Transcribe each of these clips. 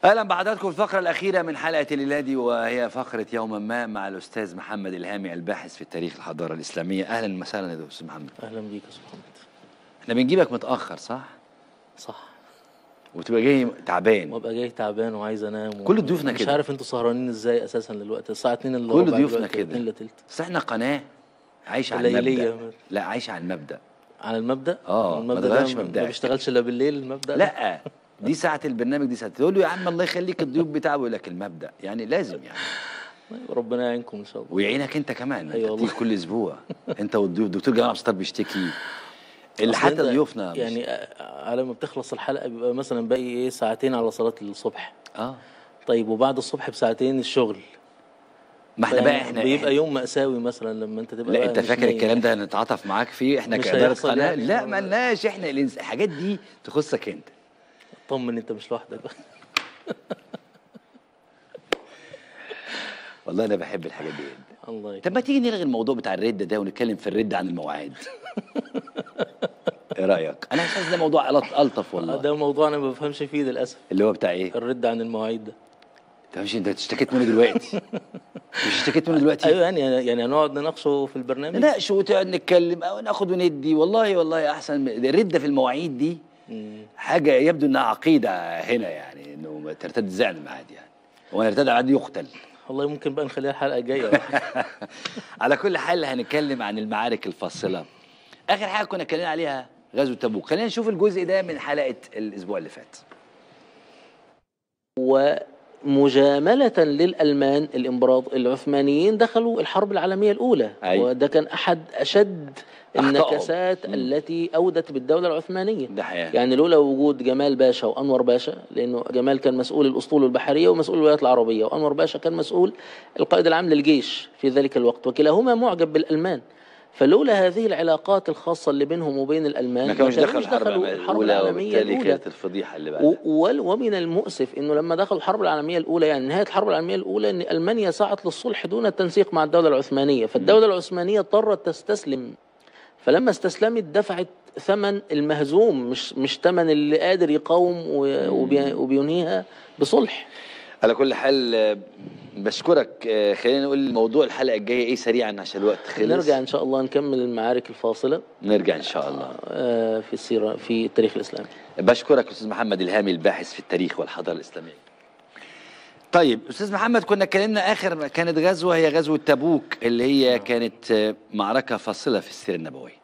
اهلا بحضراتكم الفقره الاخيره من حلقه الليله دي وهي فقره يوما ما مع الاستاذ محمد الهامي الباحث في التاريخ الحضاره الاسلاميه اهلا وسهلا يا استاذ محمد اهلا بيك يا استاذ محمد احنا بنجيبك متاخر صح صح وتبقى جاي تعبان وابقى جاي تعبان وعايز انام كل ضيوفنا مش كده. عارف انتوا سهرانين ازاي اساسا دلوقتي الساعه 2 الا كل ربع ضيوفنا دلوقتي، كده. 2 الا تلت بس احنا قناه عايشه على ليلية. المبدا لا عايشه على المبدا على المبدا آه، ما المبدا تغيرش ده ما- مبدأك. ما بيشتغلش الا بالليل المبدا ده؟ لا دي ساعه البرنامج دي ساعه تقول له يا عم الله يخليك الضيوف بتاعه يقول لك المبدا يعني لازم يعني ربنا يعينكم ان شاء الله ويعينك انت كمان أيوة انت والله. بتيجي كل اسبوع انت والضيوف دكتور جمال عبد الستار بيشتكي اللي أصل حتى أنت ضيوفنا يعني آه، على ما بتخلص الحلقه بيبقى مثلا باقي ايه ساعتين على صلاه الصبح اه طيب وبعد الصبح بساعتين الشغل ما احنا بقى احنا بيبقى يوم مأساوي مثلا لما انت تبقى لا بقى انت مش فاكر نايم. الكلام ده نتعاطف معاك فيه احنا مش كاداره هيحصل قناه يعني. لا مالناش احنا الإنس- الحاجات دي تخصك انت طمن انت مش لوحدك والله انا بحب الحاجات دي جدا الله يكرمك طب ما تيجي نلغي الموضوع بتاع الرد ده ونتكلم في الرد عن المواعيد ايه رايك انا حاسس ده موضوع ألط- الطف والله ده موضوع انا ما بفهمش فيه للاسف اللي هو بتاع ايه الرد عن المواعيد ده انت مش انت اشتكيت منه دلوقتي مش اشتكيت منه دلوقتي ايوه يعني يعني هنقعد نناقشه في البرنامج نناقش وتقعد نتكلم او ناخد وندي والله والله احسن من- الرده في المواعيد دي مم. حاجه يبدو انها عقيده هنا يعني انه ما ترتد زعل الميعاد يعني ومن ارتد العاد يقتل والله ممكن بقى نخليها الحلقه الجايه على كل حال هنتكلم عن المعارك الفاصله اخر حاجه كنا اتكلمنا عليها غزوه تبوك خلينا نشوف الجزء ده من حلقه الاسبوع اللي فات ومجاملة للألمان الإمبراط العثمانيين دخلوا الحرب العالمية الأولى أيوة. وده كان أحد أشد أخطائهم. النكسات مم. التي أودت بالدولة العثمانية ده حقيقة يعني لولا وجود جمال باشا وانور باشا لانه جمال كان مسؤول الاسطول البحريه ومسؤول الولايات العربيه وانور باشا كان مسؤول القائد العام للجيش في ذلك الوقت وكلاهما معجب بالالمان فلولا هذه العلاقات الخاصه اللي بينهم وبين الالمان ما كانوش دخلوا دخلوا الحرب الحرب العالميه الاولى الفضيحه اللي و- وال- ومن المؤسف انه لما دخلوا الحرب العالميه الاولى يعني نهايه الحرب العالميه الاولى ان المانيا سعت للصلح دون التنسيق مع الدوله العثمانيه فالدوله العثمانيه اضطرت تستسلم فلما استسلمت دفعت ثمن المهزوم مش مش ثمن اللي قادر يقاوم و- وبي- وبينهيها بصلح على كل حال آه، بشكرك آه، خلينا نقول موضوع الحلقه الجايه ايه سريعا عشان الوقت خلص نرجع ان شاء الله نكمل المعارك الفاصله نرجع ان شاء الله آه، في السيره في التاريخ الاسلامي بشكرك استاذ محمد الهامي الباحث في التاريخ والحضاره الاسلاميه طيب استاذ محمد كنا اتكلمنا اخر كانت غزوه هي غزوه تبوك اللي هي كانت آه، معركه فاصله في السيره النبويه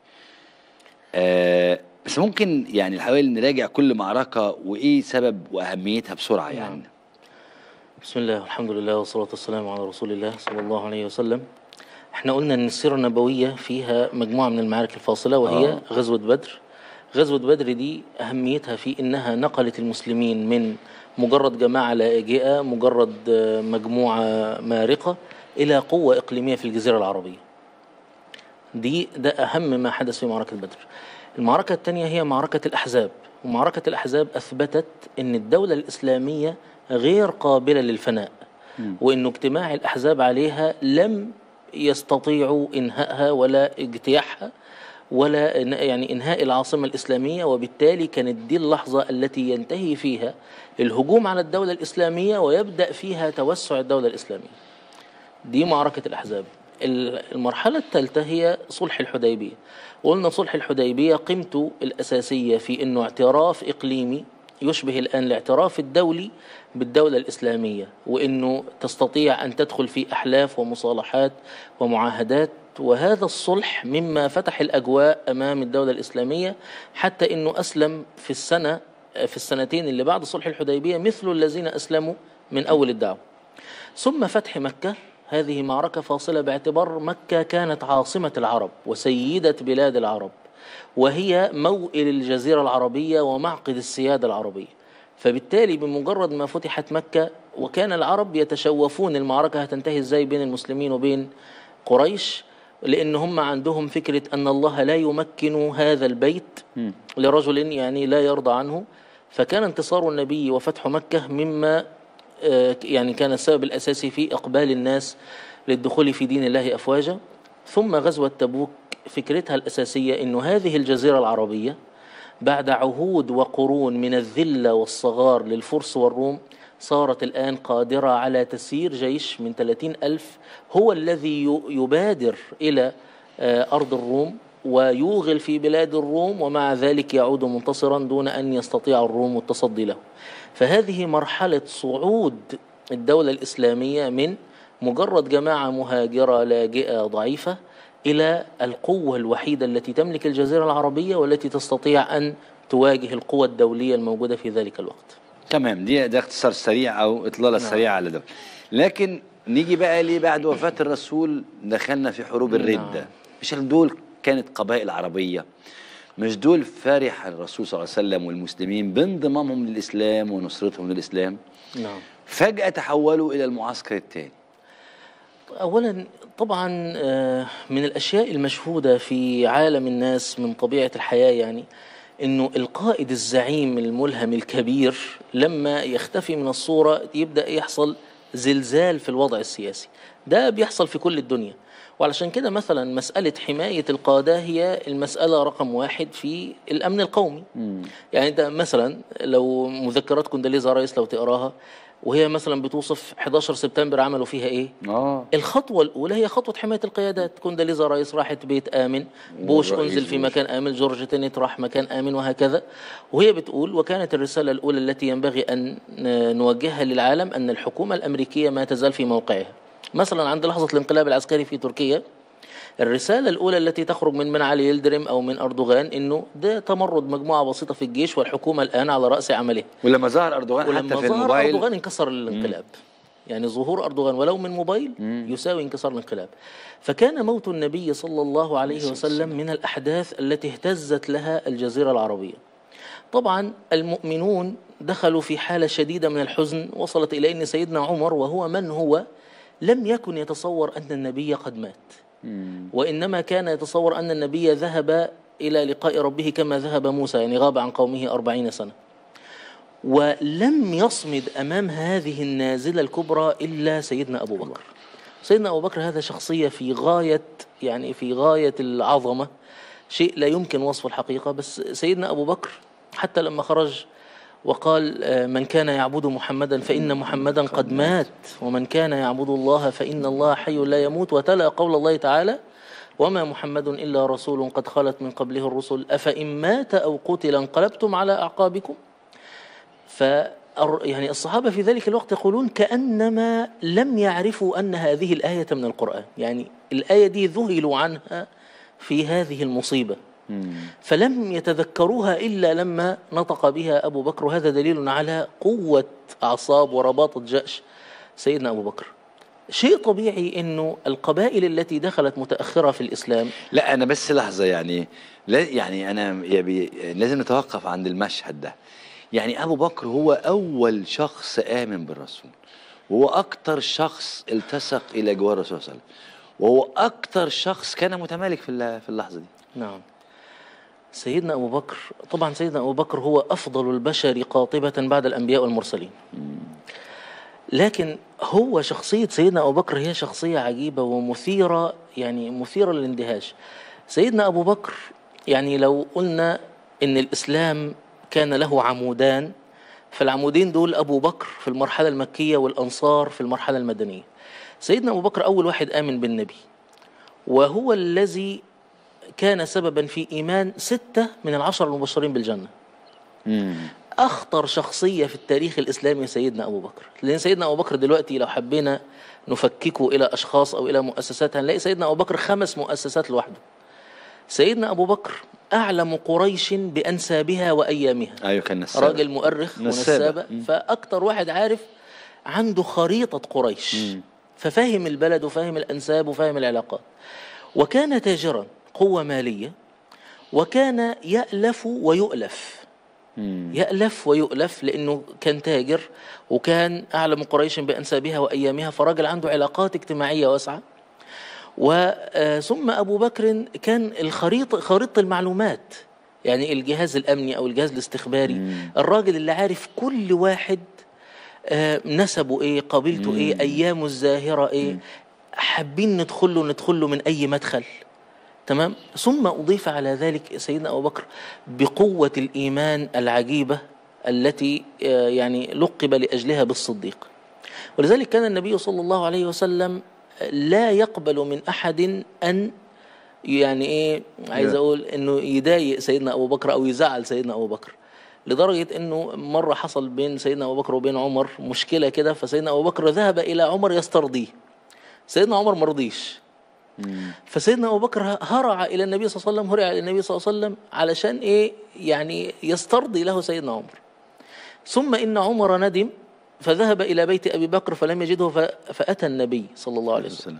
آه، بس ممكن يعني نحاول نراجع كل معركه وايه سبب واهميتها بسرعه يعني نعم. بسم الله والحمد لله والصلاة والسلام على رسول الله صلى الله عليه وسلم احنا قلنا ان السيرة النبوية فيها مجموعة من المعارك الفاصلة وهي آه. آه. غزوة بدر غزوة بدر دي أهميتها في إنها نقلت المسلمين من مجرد جماعة لاجئة مجرد آه، مجموعة مارقة إلى قوة إقليمية في الجزيرة العربية دي ده أهم ما حدث في معركة بدر المعركة الثانية هي معركة الأحزاب ومعركة الأحزاب أثبتت أن الدولة الإسلامية غير قابلة للفناء وأنه اجتماع الأحزاب عليها لم يستطيعوا إنهائها ولا اجتياحها ولا إن- يعني إنهاء العاصمة الإسلامية وبالتالي كانت دي اللحظة التي ينتهي فيها الهجوم على الدولة الإسلامية ويبدأ فيها توسع الدولة الإسلامية دي معركة الأحزاب ال- المرحلة الثالثة هي صلح الحديبية وقلنا صلح الحديبية قيمته الأساسية في أنه اعتراف إقليمي يشبه الآن الاعتراف الدولي بالدولة الإسلامية وأنه تستطيع أن تدخل في أحلاف ومصالحات ومعاهدات وهذا الصلح مما فتح الأجواء أمام الدولة الإسلامية حتى أنه أسلم في السنة في السنتين اللي بعد صلح الحديبية مثل الذين أسلموا من أول الدعوة ثم فتح مكة هذه معركة فاصلة باعتبار مكة كانت عاصمة العرب وسيدة بلاد العرب وهي موئل الجزيرة العربية ومعقد السيادة العربية فبالتالي بمجرد ما فتحت مكة وكان العرب يتشوفون المعركة هتنتهي ازاي بين المسلمين وبين قريش لأن هم عندهم فكرة أن الله لا يمكن هذا البيت لرجل يعني لا يرضى عنه فكان انتصار النبي وفتح مكة مما آه، يعني كان السبب الأساسي في إقبال الناس للدخول في دين الله أفواجا ثم غزوة تبوك فكرتها الأساسية أن هذه الجزيرة العربية بعد عهود وقرون من الذلة والصغار للفرس والروم صارت الآن قادرة على تسيير جيش من 30 ألف هو الذي ي- يبادر إلى آه، أرض الروم ويوغل في بلاد الروم ومع ذلك يعود منتصرا دون أن يستطيع الروم التصدي له فهذه مرحلة صعود الدولة الإسلامية من مجرد جماعة مهاجرة لاجئة ضعيفة إلى القوة الوحيدة التي تملك الجزيرة العربية والتي تستطيع أن تواجه القوى الدولية الموجودة في ذلك الوقت تمام دي ده اختصار سريع او اطلاله نعم. سريعه على ده لكن نيجي بقى ليه بعد وفاه الرسول دخلنا في حروب الرده نعم. مش دول كانت قبائل عربيه مش دول فرح الرسول صلى الله عليه وسلم والمسلمين بانضمامهم للاسلام ونصرتهم للاسلام نعم فجاه تحولوا الى المعسكر الثاني أولا طبعا آه، من الأشياء المشهودة في عالم الناس من طبيعة الحياة يعني أنه القائد الزعيم الملهم الكبير لما يختفي من الصورة يبدأ يحصل زلزال في الوضع السياسي ده بيحصل في كل الدنيا وعلشان كده مثلا مسألة حماية القادة هي المسألة رقم واحد في الأمن القومي يعني أنت مثلا لو مذكرات كونداليزا رايس لو تقراها وهي مثلا بتوصف 11 سبتمبر عملوا فيها ايه اه الخطوة الأولى هي خطوة حماية القيادات كونداليزا رايس راحت بيت آمن بوش والرئيس أنزل في بوش. مكان آمن جورج تينيت راح مكان آمن وهكذا وهي بتقول وكانت الرسالة الأولى التي ينبغي أن نوجهها للعالم أن الحكومة الأمريكية ما تزال في موقعها مثلا عند لحظة الانقلاب العسكري في تركيا الرسالة الأولى التي تخرج من من علي يلدرم أو من أردوغان إنه ده تمرد مجموعة بسيطة في الجيش والحكومة الآن على رأس عملها ولما ظهر اردوغان ولما حتى في ظهر الموبايل اردوغان انكسر الانقلاب يعني ظهور اردوغان ولو من موبايل يساوي انكسار الانقلاب فكان موت النبي صلى الله عليه وسلم من الاحداث التي اهتزت لها الجزيره العربيه طبعا المؤمنون دخلوا في حاله شديده من الحزن وصلت الى ان سيدنا عمر وهو من هو لم يكن يتصور ان النبي قد مات وإنما كان يتصور أن النبي ذهب إلى لقاء ربه كما ذهب موسى يعني غاب عن قومه أربعين سنة ولم يصمد أمام هذه النازلة الكبرى إلا سيدنا أبو بكر سيدنا أبو بكر هذا شخصية في غاية يعني في غاية العظمة شيء لا يمكن وصفه الحقيقة بس سيدنا أبو بكر حتى لما خرج وقال آه، من كان يعبد محمدا فإن محمدا قد مات ومن كان يعبد الله فإن الله حي لا يموت وتلا قول الله تعالى وما محمد إلا رسول قد خلت من قبله الرسل أفإن مات أو قتل انقلبتم على أعقابكم ف يعني الصحابة في ذلك الوقت يقولون كأنما لم يعرفوا أن هذه الآية من القرآن يعني الآية دي ذهلوا عنها في هذه المصيبة فلم يتذكروها إلا لما نطق بها أبو بكر وهذا دليل على قوة أعصاب ورباطة جأش سيدنا أبو بكر شيء طبيعي أنه القبائل التي دخلت متأخرة في الإسلام لا انا بس لحظه يعني لا يعني انا يبي لازم نتوقف عند المشهد ده يعني ابو بكر هو اول شخص امن بالرسول وهو اكتر شخص التصق الى جوار الرسول صلى الله عليه وسلم وهو اكتر شخص كان متمالك في الل- في اللحظه دي نعم سيدنا أبو بكر طبعا سيدنا أبو بكر هو أفضل البشر قاطبة بعد الأنبياء والمرسلين لكن هو شخصية سيدنا أبو بكر هي شخصية عجيبة ومثيرة يعني مثيرة للاندهاش سيدنا أبو بكر يعني لو قلنا إن الإسلام كان له عمودان فالعمودين دول أبو بكر في المرحلة المكية والأنصار في المرحلة المدنية سيدنا أبو بكر أول واحد آمن بالنبي وهو الذي كان سببا في إيمان ستة من العشر المبشرين بالجنة أخطر شخصية في التاريخ الإسلامي سيدنا أبو بكر لأن سيدنا أبو بكر دلوقتي لو حبينا نفككه إلى أشخاص أو إلى مؤسسات هنلاقي سيدنا أبو بكر خمس مؤسسات لوحده سيدنا أبو بكر أعلم قريش بأنسابها وأيامها ايوه كان نساب راجل مؤرخ نسابة. ونسابة فأكتر واحد عارف عنده خريطة قريش ففهم البلد وفهم الأنساب وفهم العلاقات وكان تاجرا قوة مالية وكان يألف ويؤلف يألف ويؤلف لأنه كان تاجر وكان أعلم قريش بأنسابها وأيامها فراجل عنده علاقات اجتماعية واسعة وثم أبو بكر كان الخريطة خريطة المعلومات يعني الجهاز الأمني أو الجهاز الاستخباري الراجل اللي عارف كل واحد آه، نسبه ايه قبيلته ايه ايامه الزاهره ايه حابين ندخل له ندخل له من اي مدخل تمام ثم اضيف على ذلك سيدنا ابو بكر بقوه الايمان العجيبه التي آه، يعني لقب لأجلها بالصديق ولذلك كان النبي صلى الله عليه وسلم لا يقبل من أحد أن يعني ايه عايز اقول انه يضايق سيدنا ابو بكر او يزعل سيدنا ابو بكر لدرجه انه مره حصل بين سيدنا ابو بكر وبين عمر مشكله كده فسيدنا ابو بكر ذهب الى عمر يسترضيه سيدنا عمر ما رضيش فسيدنا ابو بكر هرع الى النبي صلى الله عليه وسلم هرع الى النبي صلى الله عليه وسلم علشان ايه يعني يسترضي له سيدنا عمر ثم ان عمر ندم فذهب الى بيت ابي بكر فلم يجده ف- فاتى النبي صلى الله عليه وسلم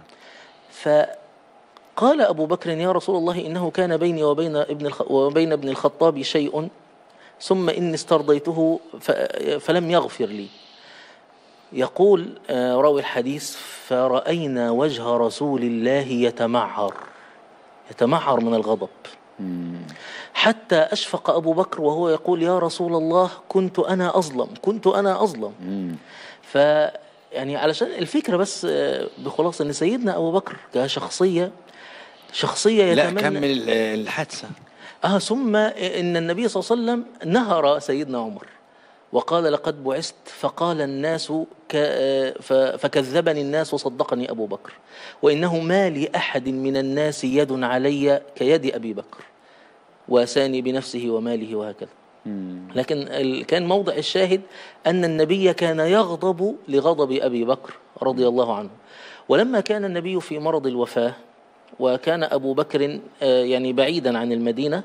فقال أبو بكر يا رسول الله إنه كان بيني وبين ابن الخ... وبين ابن الخطاب شيء ثم إني استرضيته ف... فلم يغفر لي يقول آه، راوي الحديث فرأينا وجه رسول الله يتمعر يتمعر من الغضب حتى أشفق أبو بكر وهو يقول يا رسول الله كنت أنا أظلم كنت أنا أظلم ف يعني علشان الفكرة بس آه، بخلاصة أن سيدنا أبو بكر كشخصية شخصية لا يتمنى كمل ال- الحادثه آه ثم إن النبي صلى الله عليه وسلم نهر سيدنا عمر وقال لقد بعثت فقال الناس ك... آه، ف... فكذبني الناس وصدقني أبو بكر وإنه ما لأحد من الناس يد علي كيد أبي بكر واساني بنفسه وماله وهكذا لكن ال- كان موضع الشاهد أن النبي كان يغضب لغضب أبي بكر رضي الله عنه ولما كان النبي في مرض الوفاة وكان أبو بكر آه، يعني بعيدا عن المدينة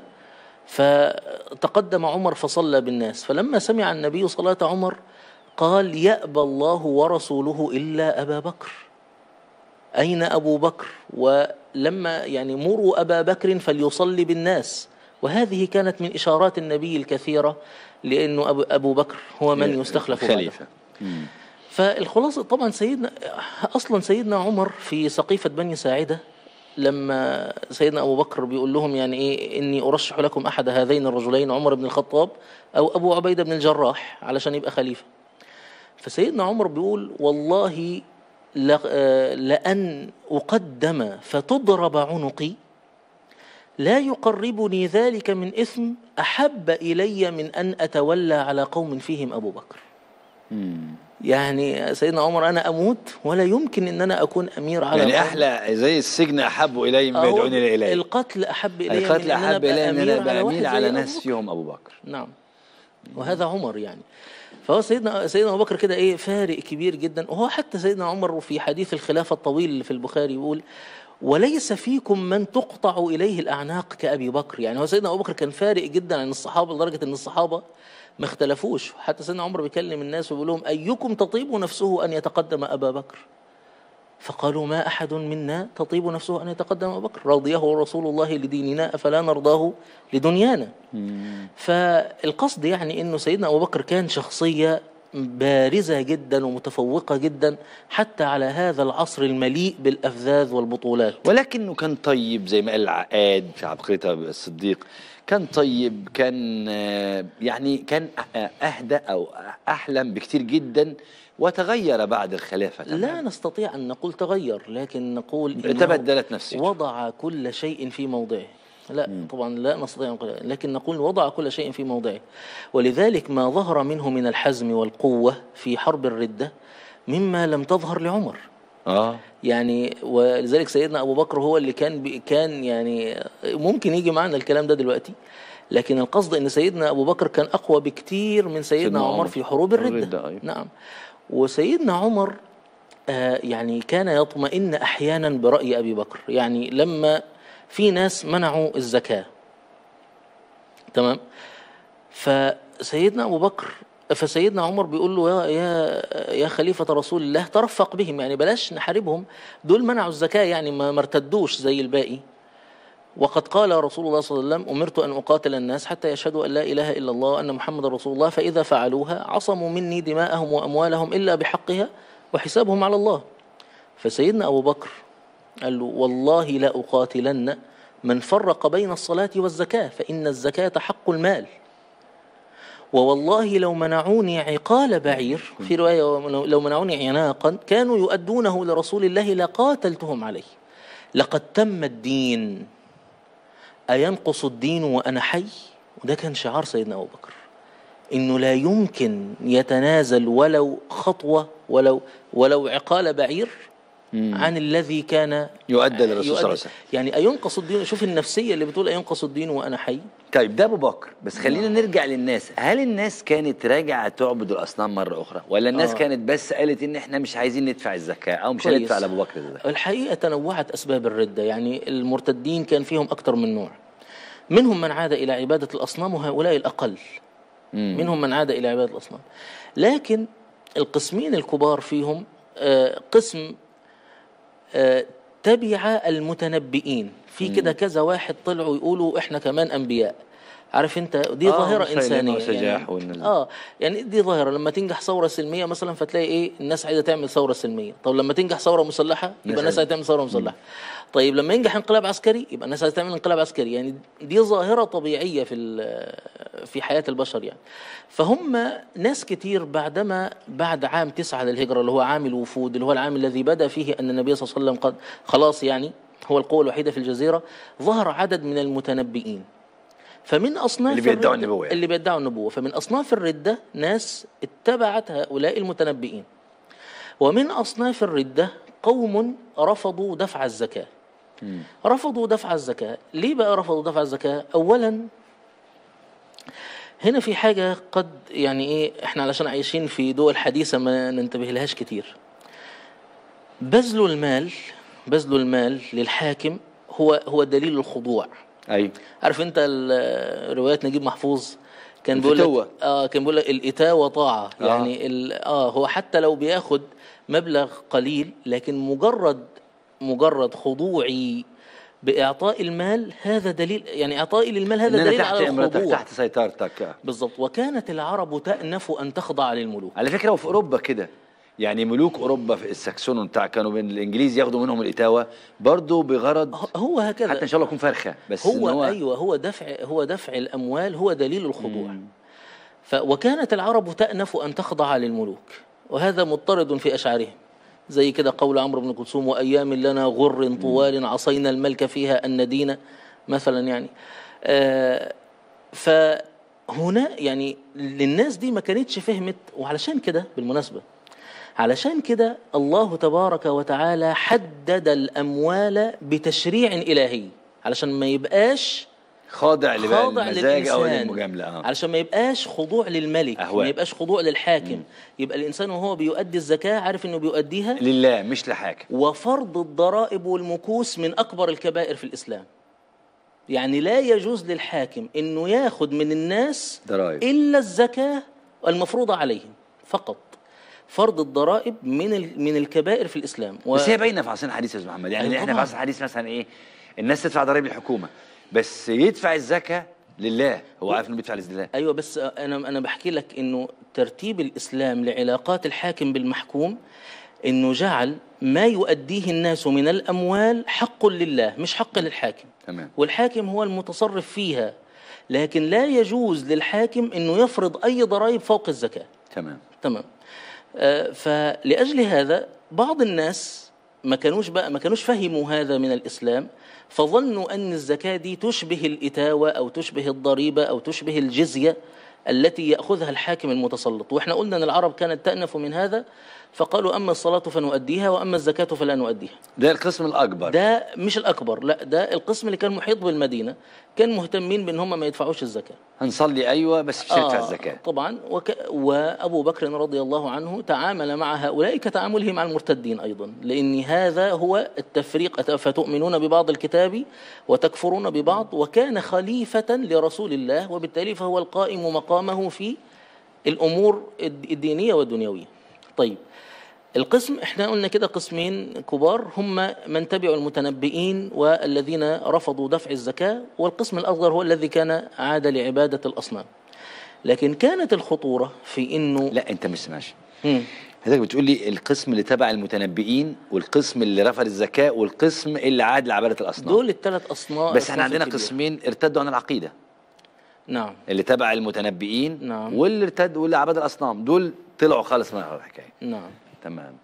فتقدم عمر فصلى بالناس فلما سمع النبي صلاة عمر قال يأبى الله ورسوله إلا أبا بكر أين أبو بكر ولما يعني مروا أبا بكر فليصلي بالناس وهذه كانت من إشارات النبي الكثيرة لأنه أبو- أبو بكر هو من يستخلف بعده خليفه فالخلاصة طبعا سيدنا أصلا سيدنا عمر في سقيفة بني ساعدة لما سيدنا أبو بكر بيقول لهم يعني إيه إني أرشح لكم أحد هذين الرجلين عمر بن الخطاب أو أبو عبيدة بن الجراح علشان يبقى خليفة فسيدنا عمر بيقول والله ل- آه، لأن أقدم فتضرب عنقي لا يقربني ذلك من إثم أحب إلي من أن أتولى على قوم فيهم أبو بكر يعني سيدنا عمر أنا أموت ولا يمكن أن أنا أكون أمير على يعني قوم. احلى زي السجن احب الي مما أهو يدعونني اليه القتل أحب إلي القتل من أن أنا احب الي أبقى ان انا أمير على ابقى واحد امير زي على أبو ناس بكر. فيهم ابو بكر نعم وهذا عمر يعني فهو سيدنا سيدنا ابو بكر كده ايه فارق كبير جدا وهو حتى سيدنا عمر في حديث الخلافه الطويل اللي في البخاري يقول وليس فيكم من تقطع اليه الاعناق كابي بكر يعني هو سيدنا ابو بكر كان فارق جدا عن الصحابه لدرجه ان الصحابه ما اختلفوش حتى سيدنا عمر بيكلم الناس ويقول لهم ايكم تطيب نفسه ان يتقدم ابا بكر فقالوا ما أحد منا تطيب نفسه أن يتقدم أبو بكر رضيه رسول الله لديننا أفلا نرضاه لدنيانا فالقصد يعني أنه سيدنا أبو بكر كان شخصية بارزة جدا ومتفوقة جدا حتى على هذا العصر المليء بالأفذاذ والبطولات ولكنه كان طيب زي ما قال العقاد في عبقرية الصديق كان طيب كان آه، يعني كان أ- أهدى أو أحلم بكتير جدا وتغير بعد الخلافة لا تمام. نستطيع أن نقول تغير لكن نقول إنه تبدلت نفسيته وضع كل شيء في موضعه لا طبعا لا نستطيع أن نقول لكن نقول وضع كل شيء في موضعه ولذلك ما ظهر منه من الحزم والقوة في حرب الردة مما لم تظهر لعمر اه يعني ولذلك سيدنا أبو بكر هو اللي كان بي كان يعني ممكن يجي معنا الكلام ده دلوقتي لكن القصد ان سيدنا ابو بكر كان اقوى بكتير من سيدنا سيدنا عمر عمر. في حروب الرده, الردة، أيوة. نعم وسيدنا عمر آه يعني كان يطمئن احيانا براي ابي بكر يعني لما في ناس منعوا الزكاه تمام فسيدنا ابو بكر فسيدنا عمر بيقول له يا يا يا خليفه رسول الله ترفق بهم يعني بلاش نحاربهم دول منعوا الزكاه يعني ما ما ارتدوش زي الباقي وقد قال رسول الله صلى الله عليه وسلم أمرت أن أقاتل الناس حتى يشهدوا أن لا إله إلا الله وأن محمد رسول الله فإذا فعلوها عصموا مني دماءهم وأموالهم إلا بحقها وحسابهم على الله فسيدنا أبو بكر قال له والله لا أقاتلن من فرق بين الصلاة والزكاة فإن الزكاة حق المال ووالله لو منعوني عقال بعير في رواية لو منعوني عناقا كانوا يؤدونه لرسول الله لقاتلتهم عليه لقد تم الدين أينقص الدين وأنا حي وده كان شعار سيدنا أبو بكر انه لا يمكن يتنازل ولو خطوه ولو ولو عقال بعير عن الذي كان يؤدى للرسول صلى الله عليه يؤدي- وسلم. يعني أينقص الدين شوف النفسية اللي بتقول أينقص الدين وأنا حي طيب ده ابو بكر بس خلينا نرجع للناس هل الناس كانت راجعه تعبد الاصنام مره اخرى ولا الناس آه. كانت بس قالت ان احنا مش عايزين ندفع الزكاه او مش كويس. هندفع لابو بكر الزكاه الحقيقة تنوعت أسباب الردة يعني المرتدين كان فيهم أكثر من نوع منهم من عاد إلى عبادة الأصنام وهؤلاء الأقل منهم من عاد إلى عبادة الأصنام لكن القسمين الكبار فيهم آه، قسم آه، تبع المتنبئين في كده كذا واحد طلعوا يقولوا احنا كمان انبياء عارف انت دي آه، ظاهره مسيلمة انسانيه وسجاح يعني والناس دي. اه يعني دي ظاهره لما تنجح ثوره سلميه مثلا فتلاقي ايه الناس عايزه تعمل ثوره سلميه طب لما تنجح ثوره مسلحه يبقى الناس عايزه تعمل ثوره مسلحه طيب لما ينجح انقلاب عسكري يبقى الناس عايزه تعمل انقلاب عسكري يعني دي ظاهره طبيعيه في ال- في حياه البشر يعني فهم ناس كتير بعدما بعد عام تسعة للهجرة اللي هو عام الوفود اللي هو العام الذي بدا فيه أن النبي صلى الله عليه وسلم قد خلاص يعني هو القوة الوحيدة في الجزيرة ظهر عدد من المتنبئين فمن أصناف اللي بيدعوا الردة- النبوة يعني. اللي بيدعوا النبوة فمن أصناف الردة ناس اتبعت هؤلاء المتنبئين ومن أصناف الردة قوم رفضوا دفع الزكاة رفضوا دفع الزكاة ليه بقى رفضوا دفع الزكاة أولا هنا في حاجة قد يعني إيه إحنا علشان عايشين في دول حديثة ما ننتبه لهاش كتير بذل المال بذل المال للحاكم هو هو دليل الخضوع ايوه عارف انت ال- روايات نجيب محفوظ كان بيقول لك الفتوة. اه كان بيقول لك الاتاوه طاعه آه. يعني ال- اه هو حتى لو بياخد مبلغ قليل لكن مجرد مجرد خضوعي باعطاء المال هذا دليل يعني اعطائي للمال ان هذا انا دليل تحت على امرتك الخضوع تحت سيطرتك بالضبط وكانت العرب تأنف أن تخضع للملوك على فكره وفي اوروبا كده يعني ملوك اوروبا في الساكسون بتاع كانوا من الانجليز ياخدوا منهم الاتاوه برضه بغرض ه- هو هكذا حتى ان شاء الله يكون فرخه بس هو, إن هو ايوه هو دفع هو دفع الاموال هو دليل الخضوع ف وكانت العرب تأنف ان تخضع للملوك وهذا مضطرد في اشعارهم زي كده قول عمرو بن كلثوم وايام لنا غر طوال عصينا الملك فيها ان ندين مثلا يعني آه فهنا يعني للناس دي ما كانتش فهمت وعلشان كده بالمناسبه علشان كده الله تبارك وتعالى حدد الاموال بتشريع الهي علشان ما يبقاش خاضع لبقى خاضع المزاج او للإنسان للمجامله اه علشان ما يبقاش خضوع للملك أهواء. ما يبقاش خضوع للحاكم يبقى الإنسان وهو بيؤدي الزكاة عارف إنه بيؤديها لله مش لحاكم وفرض الضرائب والمكوس من أكبر الكبائر في الإسلام يعني لا يجوز للحاكم إنه ياخد من الناس ضرائب. إلا الزكاة المفروضة عليهم فقط فرض الضرائب من ال- من الكبائر في الإسلام و... بس هي باينه في عصرنا الحديث يا استاذ محمد يعني أيوة احنا في طبعاً. عصر الحديث مثلا ايه الناس تدفع ضرائب الحكومه بس يدفع الزكاه لله هو عارف انه بيدفع لله ايوه بس انا انا بحكي لك انه ترتيب الاسلام لعلاقات الحاكم بالمحكوم انه جعل ما يؤديه الناس من الاموال حق لله مش حق للحاكم تمام والحاكم هو المتصرف فيها لكن لا يجوز للحاكم انه يفرض اي ضرائب فوق الزكاه تمام تمام آه، فلأجل هذا بعض الناس ما كانوش بقى ما كانوش فهموا هذا من الإسلام فظنوا أن الزكاة دي تشبه الإتاوة أو تشبه الضريبة أو تشبه الجزية التي يأخذها الحاكم المتسلط وإحنا قلنا أن العرب كانت تأنف من هذا فقالوا أما الصلاة فنؤديها وأما الزكاة فلا نؤديها ده القسم الاكبر ده مش الأكبر لا ده القسم اللي كان محيط بالمدينة كان مهتمين بأن هم ما يدفعوش الزكاة هنصلي ايوه بس مش هندفع الزكاه طبعا وك... وابو بكر رضي الله عنه تعامل مع هؤلاء كتعامله مع المرتدين ايضا لان هذا هو التفريق أت- فتؤمنون ببعض الكتاب وتكفرون ببعض وكان خليفه لرسول الله وبالتالي فهو القائم مقامه في الامور الد- الدينيه والدنيويه. طيب القسم احنا قلنا كده قسمين كبار هم من تبعوا المتنبئين والذين رفضوا دفع الزكاه والقسم الاصغر هو الذي كان عاد لعباده الاصنام. لكن كانت الخطوره في انه لا انت مش سمعش مم. حضرتك بتقول لي القسم اللي تبع المتنبئين والقسم اللي رفض الزكاه والقسم اللي عاد لعباده الاصنام دول الثلاث اصناف بس احنا عندنا الكبيرة. قسمين ارتدوا عن العقيده نعم اللي تبع المتنبئين نعم. واللي ارتد واللي عبد الاصنام دول طلعوا خالص من الحكايه نعم تمام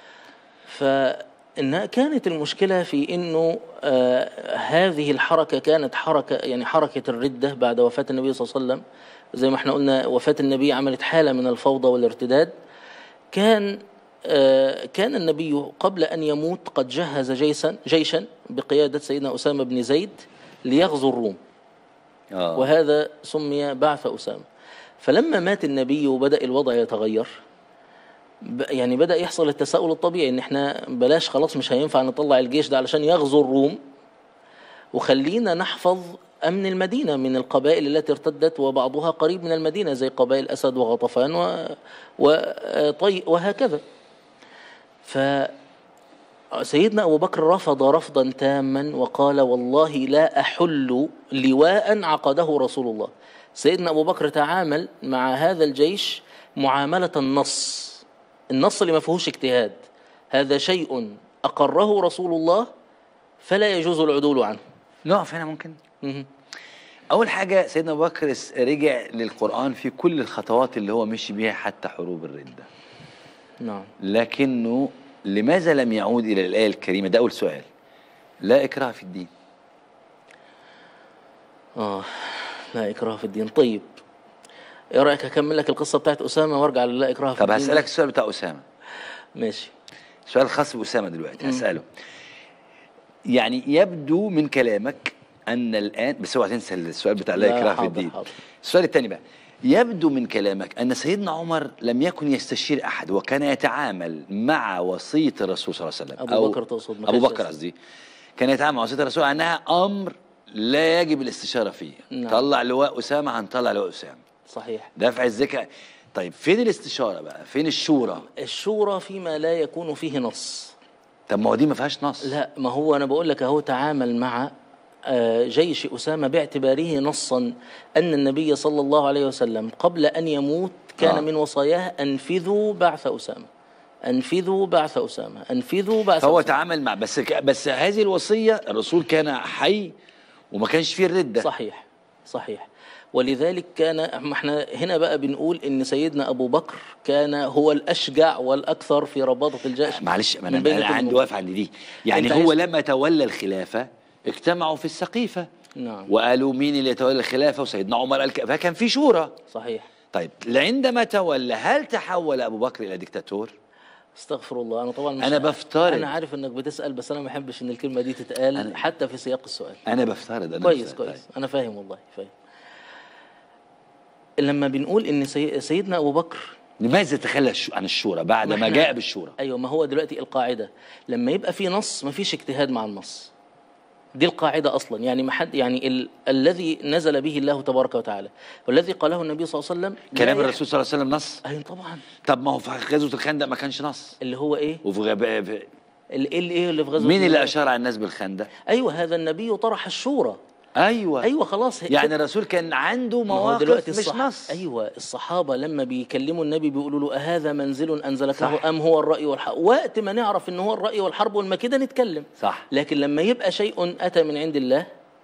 فإنها كانت المشكلة في إنه آه هذه الحركة كانت حركة يعني حركة الردة بعد وفاة النبي صلى الله عليه وسلم زي ما احنا قلنا وفاة النبي عملت حالة من الفوضى والارتداد كان آه، كان النبي قبل أن يموت قد جهز جيشا جيشا بقيادة سيدنا أسامة بن زيد ليغزو الروم اه وهذا سمي بعث أسامة فلما مات النبي وبدأ الوضع يتغير ب- يعني بدأ يحصل التساؤل الطبيعي ان احنا بلاش خلاص مش هينفع نطلع الجيش ده علشان يغزو الروم وخلينا نحفظ أمن المدينة من القبائل التي ارتدت وبعضها قريب من المدينة زي قبائل أسد وغطفان و... وطي وهكذا فسيدنا أبو بكر رفض رفضا تاما وقال والله لا أحل لواء عقده رسول الله سيدنا أبو بكر تعامل مع هذا الجيش معاملة النص النص اللي ما فيهوش اجتهاد هذا شيء أقره رسول الله فلا يجوز العدول عنه نقف هنا ممكن مهم. اول حاجه سيدنا ابو بكر س- رجع للقران في كل الخطوات اللي هو مشي بيها حتى حروب الرده نعم لكنه لماذا لم يعود الى الايه الكريمه ده اول سؤال لا اكراه في الدين آه لا إكراه في الدين طيب إيه رأيك أكمل لك القصة بتاعت أسامة وأرجع للا إكراه في طب الدين هسالك السؤال بتاع اسامه ماشي سؤال خاص باسامه دلوقتي هساله يعني يبدو من كلامك ان الان بس اوعى تنسى السؤال بتاع لا لا، اكراه في حاضر، الدين حاضر. السؤال الثاني بقى يبدو من كلامك ان سيدنا عمر لم يكن يستشير احد وكان يتعامل مع وصيه الرسول صلى الله عليه وسلم أبو أو- بكر تقصد، ما ابو كانش بكر يستشير. قصدي كان يتعامل مع وصيه الرسول انها امر لا يجب الاستشاره فيه نعم. طلع لواء اسامه هنطلع لواء اسامه صحيح دفع الزكاه طيب فين الاستشاره بقى فين الشورى الشورى فيما لا يكون فيه نص طب ما هو دي ما فيهاش نص لا ما هو أنا بقول لك أهو تعامل مع آه، جيش أسامة باعتباره نصا أن النبي صلى الله عليه وسلم قبل أن يموت كان آه. من وصاياه أنفذوا بعث أسامة أنفذوا بعث أسامة أنفذوا بعث فهو أسامة تعامل مع بس ك- بس هذه الوصيه الرسول كان حي وما كانش فيه الرده صحيح صحيح ولذلك كان ما احنا هنا بقى بنقول ان سيدنا ابو بكر كان هو الاشجع والاكثر في رباطه الجيش معلش ما من انا, بين أنا كل عندي مؤمن. واقف عند دي يعني أنت هو عايز- لما تولى الخلافه اجتمعوا في السقيفه نعم وقالوا مين اللي يتولى الخلافه وسيدنا عمر قال ك- فكان في شورى صحيح طيب عندما تولى هل تحول ابو بكر الى ديكتاتور؟ استغفر الله انا طبعا مش أنا بفترض. انا عارف انك بتسال بس انا ما بحبش ان الكلمه دي تتقال أنا- حتى في سياق السؤال انا بفترض انا كويس بفترض. كويس انا فاهم والله فاهم لما بنقول ان سي... سيدنا ابو بكر لماذا تخلى الش- عن الشورى بعد ما إحنا- جاء بالشورى؟ ايوه ما هو دلوقتي القاعده لما يبقى في نص ما فيش اجتهاد مع النص دي القاعده اصلا يعني ما حد يعني ال... الذي نزل به الله تبارك وتعالى والذي قاله النبي صلى الله عليه وسلم لا كلام يح- الرسول صلى الله عليه وسلم نص اي طبعا طب ما هو في غزوه الخندق ما كانش نص اللي هو ايه وفي غب... في- ال- ايه اللي ايه اللي في غزوه مين اللي النبي؟ اشار على الناس بالخندق؟ ايوه هذا النبي طرح الشورى ايوه ايوه خلاص هي- يعني الرسول كان عنده ما هو مواقف دلوقتي مش الصح... نص ايوه الصحابه لما بيكلموا النبي بيقولوا له اهذا منزل انزلك صح. له ام هو الراي والحرب وقت ما نعرف ان هو الراي والحرب والمكيده نتكلم صح لكن لما يبقى شيء اتى من عند الله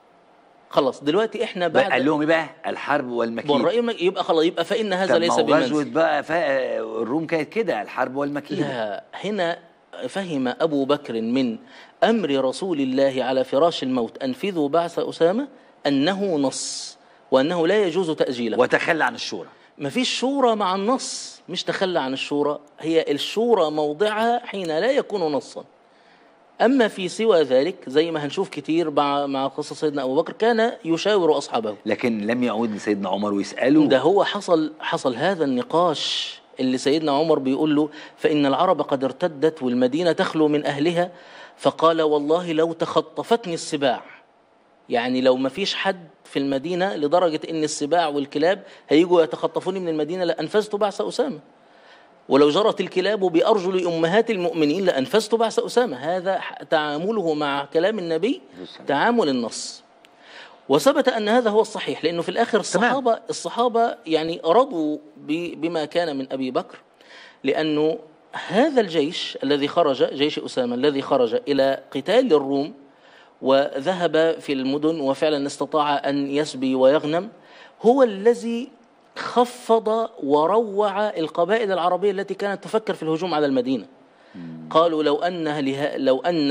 خلاص دلوقتي احنا بقى بعد قال لهم ايه بقى الحرب والمكيد والراي الم- يبقى خلاص يبقى فان هذا طب ليس ما هو غزوة بمنزل بقى فا... الروم كانت كده الحرب والمكيد لا هنا فهم ابو بكر من امر رسول الله على فراش الموت انفذوا بعث اسامه انه نص وانه لا يجوز تاجيله وتخلى عن الشورى ما فيش شورى مع النص مش تخلى عن الشورى هي الشورى موضعها حين لا يكون نصا أما في سوى ذلك زي ما هنشوف كتير مع مع قصة سيدنا أبو بكر كان يشاور أصحابه لكن لم يعود لسيدنا عمر ويسأله ده هو حصل حصل هذا النقاش اللي سيدنا عمر بيقول له فإن العرب قد ارتدت والمدينة تخلو من أهلها فقال والله لو تخطفتني السباع يعني لو ما فيش حد في المدينة لدرجة إن السباع والكلاب هيجوا يتخطفوني من المدينة لأنفذت بعث أسامة ولو جرت الكلاب بأرجل أمهات المؤمنين لأنفذت بعث أسامة هذا ح- تعامله مع كلام النبي تعامل النص وثبت أن هذا هو الصحيح لأنه في الآخر الصحابة الصحابة يعني رضوا ب- بما كان من أبي بكر لأنه هذا الجيش الذي خرج جيش أسامة الذي خرج إلى قتال الروم وذهب في المدن وفعلا استطاع أن يسبي ويغنم هو الذي خفض وروع القبائل العربية التي كانت تفكر في الهجوم على المدينة قالوا لو أن لها لو أن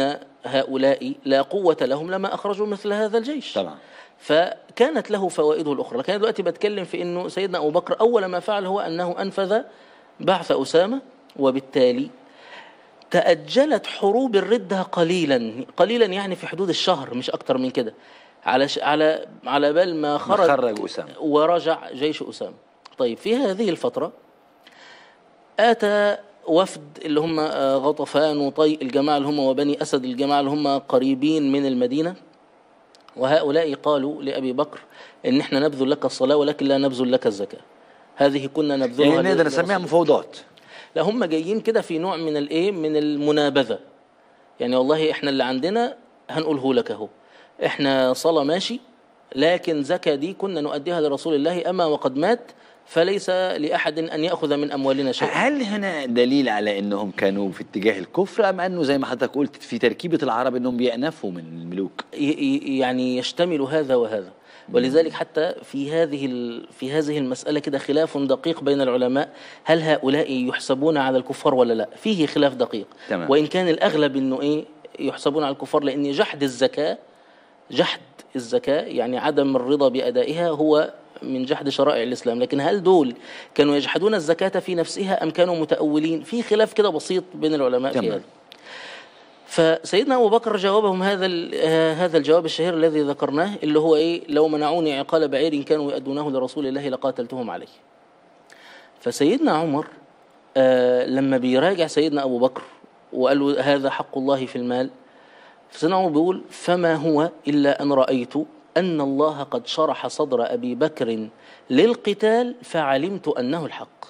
هؤلاء لا قوة لهم لما أخرجوا مثل هذا الجيش طبعا فكانت له فوائده الأخرى لكن أنا دلوقتي بتكلم في أنه سيدنا أبو بكر أول ما فعل هو أنه أنفذ بعث أسامة وبالتالي تأجلت حروب الردة قليلا قليلا يعني في حدود الشهر مش أكتر من كده على ش... على على بال ما خرج خرج أسامة. ورجع جيش أسامة طيب في هذه الفترة آتى وفد اللي هم آه، غطفان وطي الجماعة اللي هم وبني أسد الجماعة اللي هم قريبين من المدينة وهؤلاء قالوا لأبي بكر إن إحنا نبذل لك الصلاة ولكن لا نبذل لك الزكاة هذه كنا نبذلها يعني نقدر ل- نسميها لرسول مفاوضات لا هم جايين كده في نوع من الايه من المنابذه يعني والله احنا اللي عندنا هنقوله لك اهو احنا صلاه ماشي لكن زكاه دي كنا نؤديها لرسول الله اما وقد مات فليس لاحد ان ياخذ من اموالنا شيئا هل هنا دليل على انهم كانوا في اتجاه الكفر ام انه زي ما حضرتك قلت في تركيبه العرب انهم بيأنفوا من الملوك ي- ي- يعني يشتمل هذا وهذا ولذلك حتى في هذه ال- في هذه المسألة كده خلاف دقيق بين العلماء هل هؤلاء يحسبون على الكفار ولا لا فيه خلاف دقيق تمام. وإن كان الأغلب إنه إيه يحسبون على الكفار لأن جحد الزكاة جحد الزكاة يعني عدم الرضا بأدائها هو من جحد شرائع الإسلام لكن هل دول كانوا يجحدون الزكاة في نفسها أم كانوا متأولين في خلاف كده بسيط بين العلماء في تمام. هذا فسيدنا ابو بكر جاوبهم هذا ال- آه، هذا الجواب الشهير الذي ذكرناه اللي هو ايه لو منعوني عقال بعير كانوا يؤدونه لرسول الله لقاتلتهم عليه فسيدنا عمر آه لما بيراجع سيدنا ابو بكر وقال له هذا حق الله في المال سيدنا عمر بيقول فما هو الا ان رايت ان الله قد شرح صدر ابي بكر للقتال فعلمت انه الحق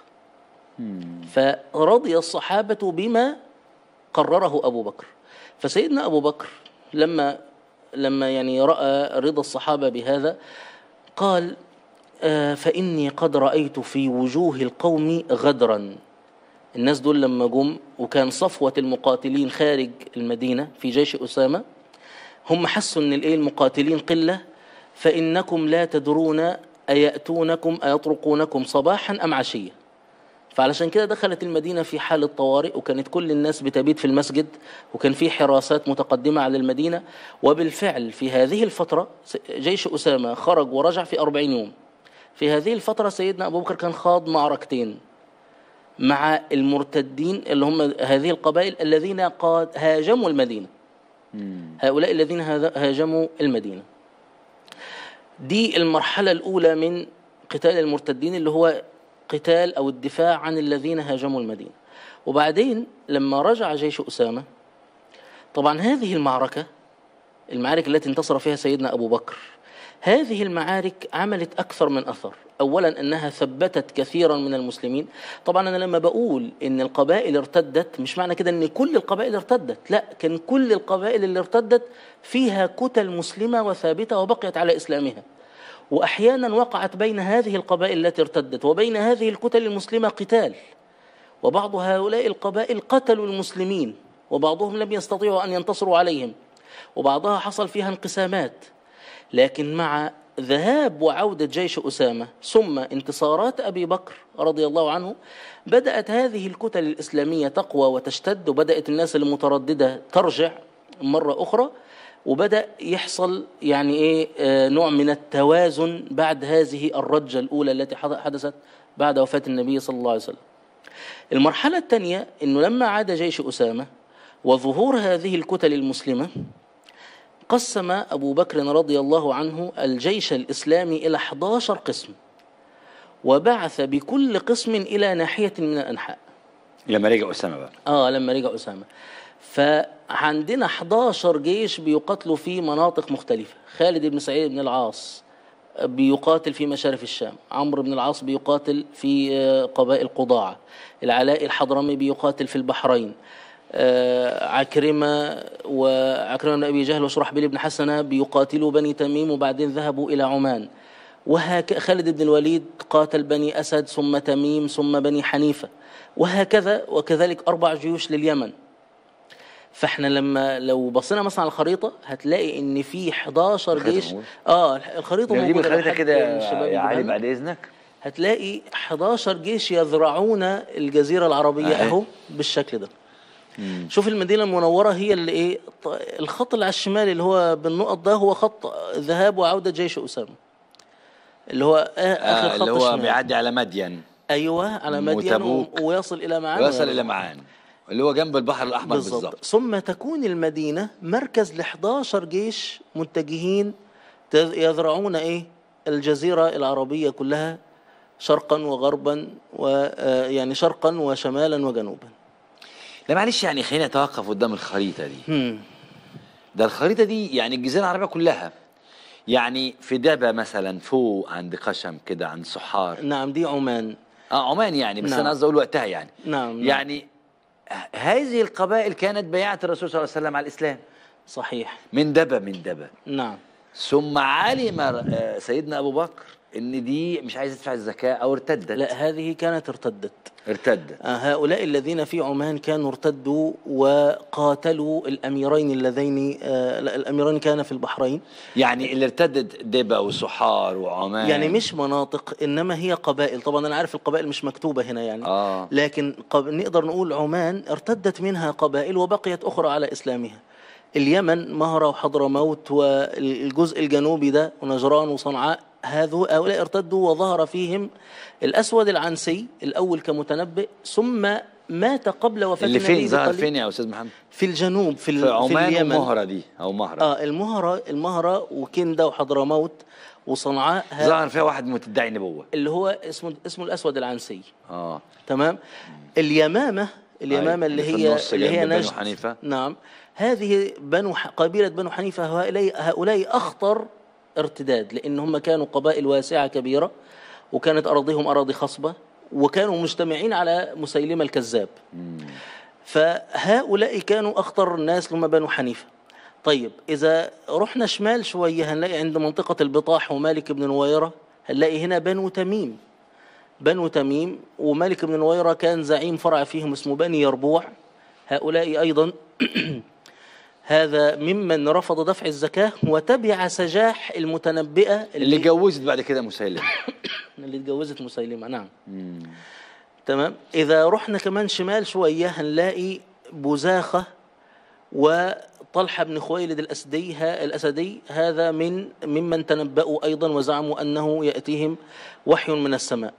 فرضي الصحابه بما قرره ابو بكر فسيدنا ابو بكر لما لما يعني راى رضا الصحابه بهذا قال آه، فاني قد رايت في وجوه القوم غدرا الناس دول لما جم وكان صفوه المقاتلين خارج المدينه في جيش اسامه هم حسوا ان الايه المقاتلين قله فانكم لا تدرون اياتونكم ايطرقونكم صباحا ام عشيه فعلشان كده دخلت المدينة في حالة طوارئ وكانت كل الناس بتبيت في المسجد وكان في حراسات متقدمة على المدينة وبالفعل في هذه الفترة س- جيش أسامة خرج ورجع في أربعين يوم في هذه الفترة سيدنا أبو بكر كان خاض معركتين مع المرتدين اللي هم هذه القبائل الذين قاد هاجموا المدينة هؤلاء الذين هذا- هاجموا المدينة دي المرحلة الأولى من قتال المرتدين اللي هو قتال أو الدفاع عن الذين هاجموا المدينة وبعدين لما رجع جيش أسامة طبعا هذه المعركة المعارك التي انتصر فيها سيدنا أبو بكر هذه المعارك عملت أكثر من أثر أولا أنها ثبتت كثيرا من المسلمين طبعا أنا لما بقول أن القبائل ارتدت مش معنى كده أن كل القبائل ارتدت لا كان كل القبائل اللي ارتدت فيها كتل مسلمة وثابتة وبقيت على إسلامها واحيانا وقعت بين هذه القبائل التي ارتدت وبين هذه الكتل المسلمه قتال وبعض هؤلاء القبائل قتلوا المسلمين وبعضهم لم يستطيعوا ان ينتصروا عليهم وبعضها حصل فيها انقسامات لكن مع ذهاب وعوده جيش اسامه ثم انتصارات ابي بكر رضي الله عنه بدات هذه الكتل الاسلاميه تقوى وتشتد وبدات الناس المتردده ترجع مره اخرى وبدا يحصل يعني ايه آه، نوع من التوازن بعد هذه الرجه الاولى التي حض- حدثت بعد وفاه النبي صلى الله عليه وسلم. المرحله الثانيه انه لما عاد جيش اسامه وظهور هذه الكتل المسلمه قسم ابو بكر رضي الله عنه الجيش الاسلامي الى 11 قسم وبعث بكل قسم الى ناحيه من الانحاء. لما رجع اسامه بقى اه لما رجع اسامه فعندنا 11 جيش بيقاتلوا في مناطق مختلفه خالد بن سعيد بن العاص بيقاتل في مشارف الشام عمرو بن العاص بيقاتل في آه، قبائل قضاعه العلاء الحضرمي بيقاتل في البحرين آه، عكرمة وعكرمة بن أبي جهل وشرحبيل بن حسنة بيقاتلوا بني تميم وبعدين ذهبوا إلى عمان وهك خالد بن الوليد قاتل بني أسد ثم تميم ثم بني حنيفة وهكذا وكذلك أربع جيوش لليمن فاحنا لما لو بصينا مثلا على الخريطه هتلاقي ان في 11 الخريطة جيش موجودة؟ اه الخريطه نجيب موجوده لو الخريطه حد كده من الشباب يا يجيبها علي لنا. بعد اذنك هتلاقي 11 جيش يذرعون الجزيره العربيه أهي. اهو بالشكل ده شوف المدينه المنوره هي اللي ايه ط- الخط اللي على الشمال اللي هو بالنقط ده هو خط ذهاب وعوده جيش اسامه اللي هو آ- اخر آه خط اللي هو الشمال بيعدي على مدين ايوه على مدين و- وتبوك. ويصل الى معان ويصل ويرجع. الى معان اللي هو جنب البحر الاحمر بالضبط بالظبط ثم تكون المدينة مركز ل 11 جيش متجهين تذ- يذرعون ايه الجزيرة العربية كلها شرقا وغربا ويعني شرقا وشمالا وجنوبا لا معلش يعني خلينا نتوقف قدام الخريطه دي هم. ده الخريطه دي يعني الجزيره العربيه كلها يعني في دبا مثلا فوق عند قشم كده عند صحار نعم دي عمان اه عمان يعني بس نعم. انا قصدي اقول وقتها يعني نعم نعم. يعني ه- هذه القبائل كانت بيعه الرسول صلى الله عليه وسلم على الاسلام صحيح من دبا من دبا نعم ثم علم آه، سيدنا ابو بكر ان دي مش عايز تدفع الزكاه او ارتدت لا هذه كانت ارتدت ارتدت آه، هؤلاء الذين في عمان كانوا ارتدوا وقاتلوا الأميرين اللذين آه، لا، الأميرين كان في البحرين يعني اللي ارتدت دبا وصحار وعمان يعني مش مناطق انما هي قبائل طبعا انا عارف القبائل مش مكتوبه هنا يعني اه لكن قب... نقدر نقول عمان ارتدت منها قبائل وبقيت اخرى على اسلامها اليمن مهرة وحضرموت والجزء الجنوبي ده ونجران وصنعاء هذو هؤلاء ارتدوا وظهر فيهم الاسود العنسي الاول كمتنبئ ثم مات قبل وفاه اللي النبي فين ظهر بقليل. فين يا استاذ محمد في الجنوب في, ال... في في عمان اليمن ومهرة دي او مهرة اه المهرة المهرة وكندا وحضرموت وصنعاء ها- ظهر فيها واحد متدعي نبوة اللي هو اسمه اسمه الاسود العنسي اه تمام اليمامه اليمامه اللي اللي في هي النص اللي هي جنب بنو نجد حنيفة. نعم هذه بنو ح- قبيله بنو حنيفه هؤلاء هؤلاء اخطر ارتداد لان هم كانوا قبائل واسعه كبيره وكانت اراضيهم اراضي خصبه وكانوا مجتمعين على مسيلمه الكذاب فهؤلاء كانوا اخطر الناس هم بنو حنيفه طيب اذا رحنا شمال شويه هنلاقي عند منطقه البطاح ومالك بن نويره هنلاقي هنا بنو تميم بنو تميم ومالك بن نويرة كان زعيم فرع فيهم اسمه بني يربوع هؤلاء أيضا هذا ممن رفض دفع الزكاة وتبع سجاح المتنبئة اللي جوزت بعد كده مسيلم اللي اتجوزت مسيلمة نعم تمام إذا رحنا كمان شمال شوية هنلاقي بزاخة وطلحة بن خويلد الأسدي ها الأسدي هذا من ممن تنبأوا أيضا وزعموا أنه يأتيهم وحي من السماء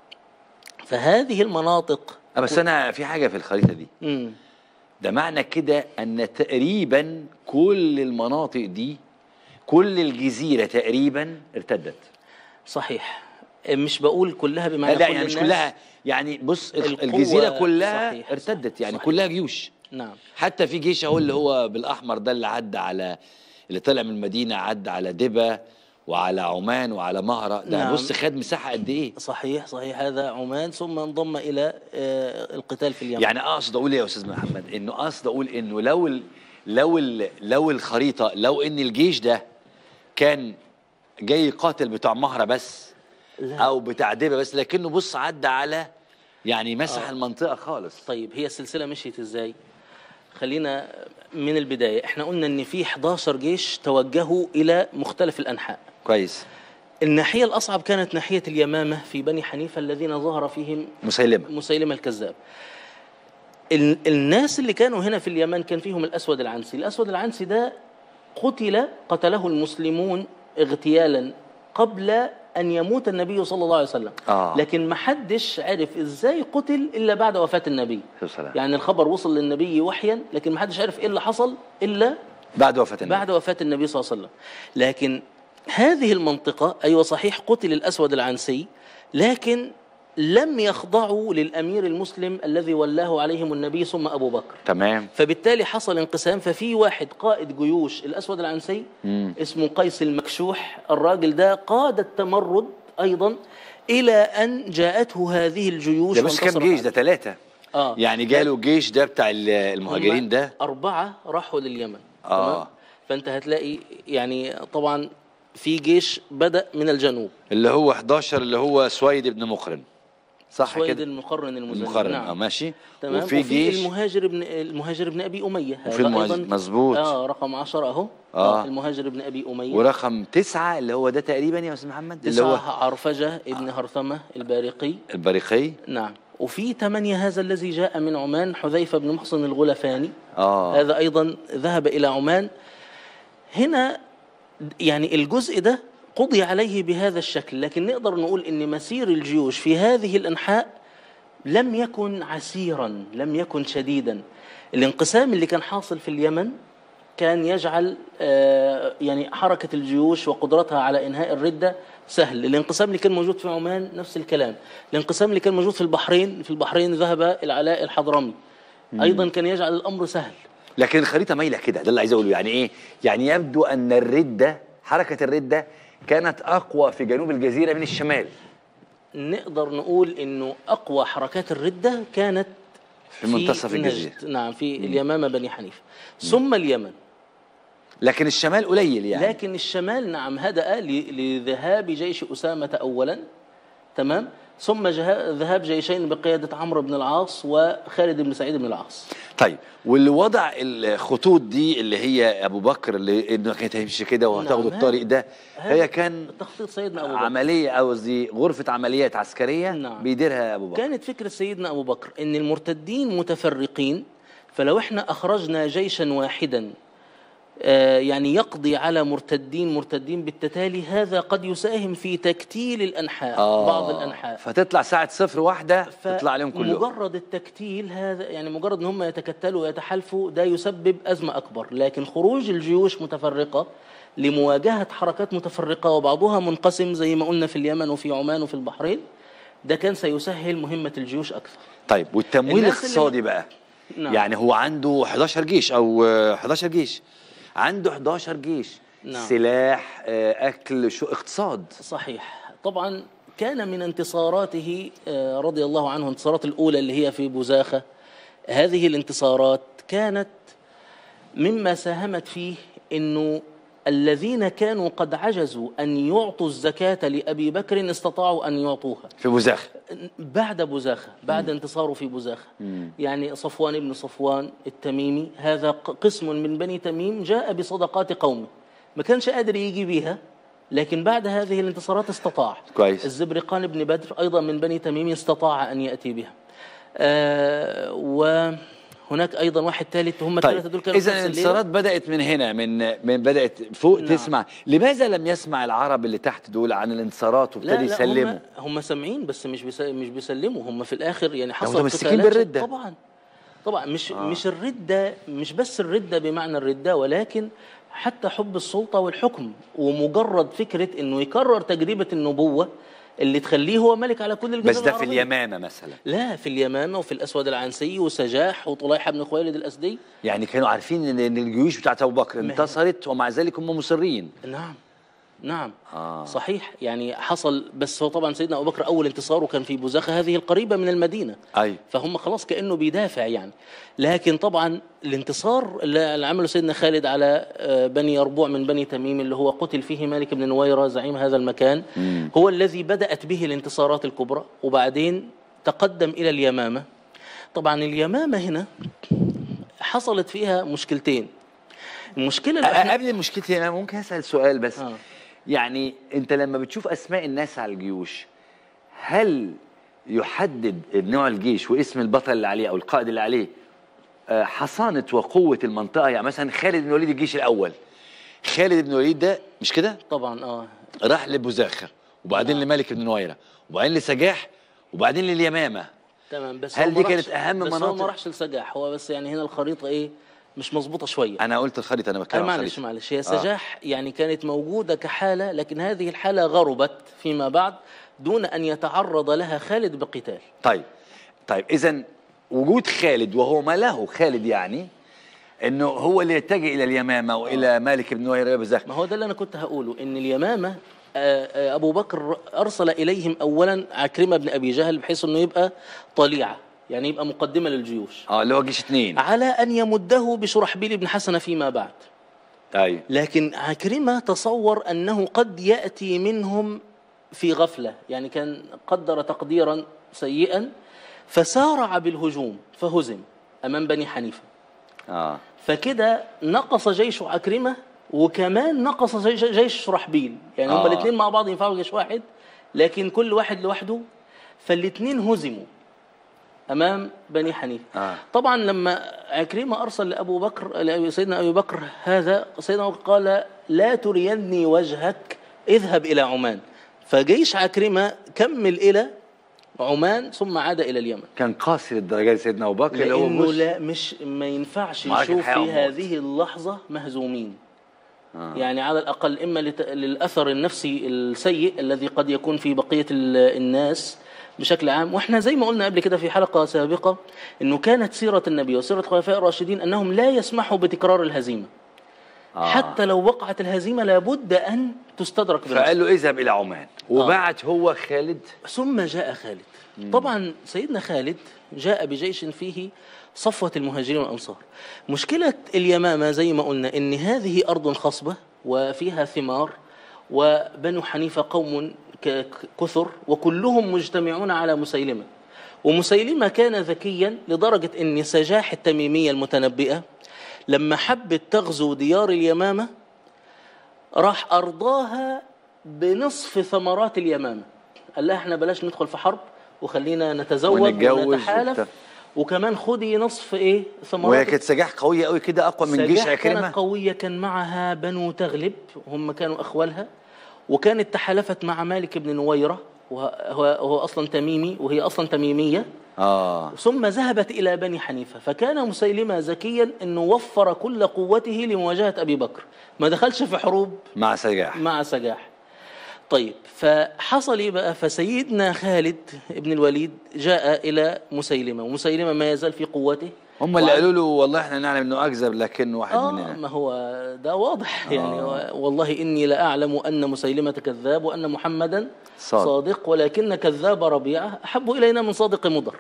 فهذه المناطق آه، بس انا في حاجة في الخريطة دي مم. ده معنى كده ان تقريبا كل المناطق دي كل الجزيرة تقريبا ارتدت صحيح مش بقول كلها بمعنى لا كل يعني مش الناس. كلها يعني بص الخ- القوة- الجزيرة كلها صحيح، ارتدت يعني صحيح. كلها جيوش نعم حتى في جيش اهو اللي هو بالاحمر ده اللي عدى على اللي طلع من المدينه عدى على دبا وعلى عمان وعلى مهره ده نعم. بص خد مساحه قد ايه صحيح صحيح هذا عمان ثم انضم الى آه، القتال في اليمن يعني اقصد اقول إيه يا استاذ محمد انه اقصد اقول انه لو ال لو ال لو الخريطه لو ان الجيش ده كان جاي يقاتل بتاع مهره بس لا. او بتاع دبا بس لكنه بص عدى على يعني مسح آه. المنطقه خالص طيب هي السلسله مشيت ازاي خلينا من البدايه احنا قلنا ان في 11 جيش توجهوا الى مختلف الانحاء كويس الناحيه الاصعب كانت ناحيه اليمامه في بني حنيفه الذين ظهر فيهم مسيلمه مسيلمة الكذاب ال- الناس اللي كانوا هنا في اليمن كان فيهم الأسود العنسي الأسود العنسي ده قتل قتله المسلمون اغتيالا قبل أن يموت النبي صلى الله عليه وسلم آه. لكن ما حدش عرف إزاي قتل إلا بعد وفاة النبي السلام. يعني الخبر وصل للنبي وحيا لكن ما حدش عرف إيه اللي حصل إلا بعد وفاه النبي بعد وفاة النبي صلى الله عليه وسلم لكن هذه المنطقة أيوة صحيح قتل الأسود العنسي لكن لم يخضعوا للأمير المسلم الذي ولاه عليهم النبي ثم أبو بكر تمام فبالتالي حصل انقسام ففي واحد قائد جيوش الأسود العنسي مم. اسمه قيس المكشوح الراجل ده قاد التمرد أيضا إلى أن جاءته هذه الجيوش ده بس كام وانتصرت جيش ده عليه. ثلاثة آه. يعني جاله الجيش ده بتاع ال- المهاجرين هم ده أربعة راحوا لليمن آه. تمام؟ فأنت هتلاقي يعني طبعا في جيش بدأ من الجنوب اللي هو 11 اللي هو سويد بن مقرن صح سويد كده المقرن المزني المقرن نعم. اه ماشي تمام وفي جيش المهاجر ابن المهاجر ابن ابي اميه هذا وفي المهاجر- أيضاً- مظبوط. اه رقم 10 اهو آه. المهاجر ابن ابي اميه ورقم تسعة اللي هو ده تقريبا يا استاذ محمد اللي تسعة هو عرفجه ابن هرثمه البارقي البريقي نعم وفي ثمانية هذا الذي جاء من عمان حذيفة بن محصن الغلفاني اه هذا أيضا ذهب إلى عمان هنا يعني الجزء ده قضي عليه بهذا الشكل لكن نقدر نقول ان مسير الجيوش في هذه الانحاء لم يكن عسيرا لم يكن شديدا الانقسام اللي كان حاصل في اليمن كان يجعل آه، يعني حركة الجيوش وقدرتها على إنهاء الردة سهل الانقسام اللي كان موجود في عمان نفس الكلام الانقسام اللي كان موجود في البحرين في البحرين ذهب العلاء الحضرمي أيضا كان يجعل الأمر سهل لكن الخريطه مايله كده ده اللي عايز اقوله يعني ايه يعني يبدو ان الرده حركه الرده كانت اقوى في جنوب الجزيره من الشمال نقدر نقول انه اقوى حركات الرده كانت في منتصف نجد. الجزيره نعم في اليمامه بني حنيفه ثم اليمن لكن الشمال قليل يعني لكن الشمال نعم هدأ ل- لذهاب جيش أسامة أولا تمام ثم جه- ذهاب جيشين بقيادة عمرو بن العاص وخالد بن سعيد بن العاص طيب واللي وضع الخطوط دي اللي هي ابو بكر اللي انه كانت هيمشي كده وهتاخدوا نعم، الطريق ده هذا هي كان تخطيط سيدنا أبو بكر عمليه او قصدي غرفه عمليات عسكريه نعم. بيديرها ابو بكر كانت فكرة سيدنا أبو بكر أن المرتدين متفرقين فلو احنا أخرجنا جيشا واحدا آه، يعني يقضي على مرتدين مرتدين بالتتالي هذا قد يساهم في تكتيل الأنحاء آه. بعض الأنحاء فتطلع ساعه صفر واحده تطلع عليهم كلهم مجرد التكتيل هذا يعني مجرد ان هم يتكتلوا ويتحالفوا ده يسبب ازمه اكبر لكن خروج الجيوش متفرقه لمواجهه حركات متفرقه وبعضها منقسم زي ما قلنا في اليمن وفي عمان وفي البحرين ده كان سيسهل مهمه الجيوش اكثر طيب والتمويل الناس اللي- الاقتصادي بقى نعم. يعني هو عنده 11 جيش او آه، 11 جيش عنده 11 جيش نعم. سلاح آه، اكل شو اقتصاد صحيح طبعا كان من انتصاراته آه، رضي الله عنه الانتصارات الأولى اللي هي في بوزاخة هذه الانتصارات كانت مما ساهمت فيه أنه الذين كانوا قد عجزوا أن يعطوا الزكاة لأبي بكر استطاعوا أن يعطوها في بوزاخ بعد بوزاخة بعد انتصاره في بوزاخة يعني صفوان بن صفوان التميمي هذا ق- قسم من بني تميم جاء بصدقات قومه ما كانش قادر يجي بيها لكن بعد هذه الانتصارات استطاع كويس. الزبرقان بن بدر أيضا من بني تميم استطاع أن يأتي بها آه وهناك أيضا واحد ثالث هم الثلاثة طيب دول كانوا في اذا نفس الليلة. الانتصارات بدات من هنا من من بدات فوق نعم. تسمع لماذا لم يسمع العرب اللي تحت دول عن الانتصارات لا وابتدوا لا يسلموا هم, هم سامعين بس مش بيس- مش بيسلموا هم في الاخر يعني حصل متمسكين قتالات بالردة. طبعا طبعا مش آه. مش الرده مش بس الرده بمعنى الرده ولكن حتى حب السلطه والحكم ومجرد فكره انه يكرر تجربه النبوه اللي تخليه هو ملك على كل الجزيره بس ده في العربية. اليمامه مثلا لا في اليمامه وفي الاسود العنسي وسجاح وطليحه بن خويلد الاسدي يعني كانوا عارفين ان إن الجيوش بتاعت ابو بكر انتصرت ومع ذلك هم مصرين نعم نعم آه. آه. صحيح يعني حصل بس هو طبعا سيدنا ابو بكر اول انتصاره كان في بوزاخه هذه القريبه من المدينه اي فهم خلاص كانه بيدافع يعني لكن طبعا الانتصار اللي عمله سيدنا خالد على آه، بني يربوع من بني تميم اللي هو قتل فيه مالك بن نويره زعيم هذا المكان هو الذي بدات به الانتصارات الكبرى وبعدين تقدم الى اليمامه طبعا اليمامه هنا حصلت فيها مشكلتين المشكله أ- الأولى- قبل المشكلة انا ممكن اسال سؤال بس آه. يعني انت لما بتشوف اسماء الناس على الجيوش هل يحدد نوع الجيش واسم البطل اللي عليه او القائد اللي عليه آه، حصانه وقوه المنطقه يعني مثلا خالد بن الوليد الجيش الاول خالد بن الوليد ده مش كده طبعا اه راح لبوزاخه وبعدين لملك بن نويره وبعدين لسجاح وبعدين لليمامه تمام بس هل هو دي ما كانت راحش- أهم بس هو مناطق؟ ما راحش لسجاح هو بس يعني هنا الخريطه ايه مش مظبوطه شويه انا قلت الخريطه انا آه بتكلم عن معلش الخريطة. معلش هي سجاح يعني كانت موجودة كحالة لكن هذه الحالة غربت فيما بعد دون أن يتعرض لها خالد بقتال طيب طيب اذا وجود خالد وهو ما له خالد يعني انه هو اللي يتجه الى اليمامه والى مالك بن نويره بزخ ما هو ده اللي أنا كنت هقوله إن اليمامة آه، آه، أبو بكر أرسل إليهم أولا عكرمة بن أبي جهل بحيث أنه يبقى طليعة يعني يبقى مقدمة للجيوش اه اللي هو جيش اثنين على أن يمده بشرحبيل بن حسنة فيما بعد ايوه لكن عكرمة تصور أنه قد يأتي منهم في غفلة يعني كان قدر تقديرا سيئا فسارع بالهجوم فهزم أمام بني حنيفة اه فكده نقص جيش عكرمة وكمان نقص جيش, جيش شرحبيل يعني آه. هما الاثنين مع بعض ينفعوا جيش واحد لكن كل واحد لوحده فالاثنين هزموا امام بني حنيفه آه. طبعا لما عكرمه ارسل لابو بكر لسيدنا ابي بكر هذا سيدنا أبو بكر قال لا تريني وجهك اذهب الى عمان فجيش عكرمه كمل الى عمان ثم عاد الى اليمن كان قاسي للدرجه دي سيدنا ابو بكر اللي هو لانه مش لا مش ما ينفعش معركة يشوف حياة في وموت. هذه اللحظه مهزومين آه. يعني على الأقل إما لت- للأثر النفسي السيء الذي قد يكون في بقية ال- الناس بشكل عام واحنا زي ما قلنا قبل كده في حلقة سابقة انه كانت سيرة النبي وسيرة الخلفاء الراشدين انهم لا يسمحوا بتكرار الهزيمة آه. حتى لو وقعت الهزيمة لابد ان تستدرك بنفسك فقال له اذهب الى عمان وبعت هو خالد ثم جاء خالد طبعا سيدنا خالد جاء بجيش فيه صفوة المهاجرين والأنصار مشكلة اليمامة زي ما قلنا إن هذه أرض خصبة وفيها ثمار وبنو حنيفة قوم ك- ك- كثر وكلهم مجتمعون على مسيلمة ومسيلمة كان ذكيا لدرجة أن سجاح التميمية المتنبئة لما حبت تغزو ديار اليمامة راح أرضاها بنصف ثمرات اليمامة قال لها احنا بلاش ندخل في حرب وخلينا نتزوج ونتجوز ونتحالف وبتاع. وكمان خدي نصف ايه ثمرات وهي كانت سجاح قويه قوي كده اقوى من جيش سجاح كانت عكرمه قوية كان معها بنو تغلب هم كانوا أخوالها وكانت تحالفت مع مالك بن نويرة وهو هو أصلا تميمي وهي أصلا تميمية اه ثم ذهبت إلى بني حنيفة فكان مسيلمة ذكيا أنه وفر كل قوته لمواجهة أبي بكر ما دخلش في حروب مع سجاح مع سجاح طيب فحصل ايه بقى فسيدنا خالد ابن الوليد جاء الى مسيلمه ومسيلمه ما يزال في قوته هم اللي وعن- قالوا له والله احنا نعلم انه اكذب لكنه واحد اه مننا ما هو ده واضح يعني والله اني لاعلم ان مسيلمه كذاب وان محمدا صادق. صادق ولكن كذاب ربيعه احب الينا من صادق مضر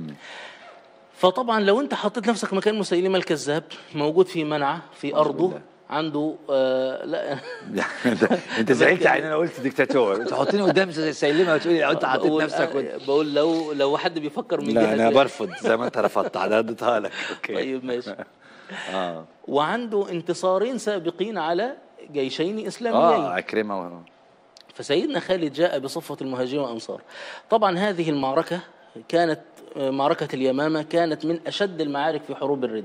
فطبعا لو انت حطيت نفسك مكان مسيلمه الكذاب موجود في منعه في ارضه بالله. عنده آه لا انت انت زعلت على ان انا قلت دكتاتور تحطني قدام سيلمه وتقولي لو انت حطيت بقول- نفسك وانت بقول لو لو حد بيفكر من لا جهة انا ال- برفض زي ما انت رفضت انا اديتها لك اوكي طيب ماشي اه وعنده انتصارين سابقين على جيشين اسلاميين اه عكرمه و... فسيدنا خالد جاء بصفة المهاجرين والأنصار طبعا هذه المعركة كانت آه، معركة اليمامة كانت من أشد المعارك في حروب الردة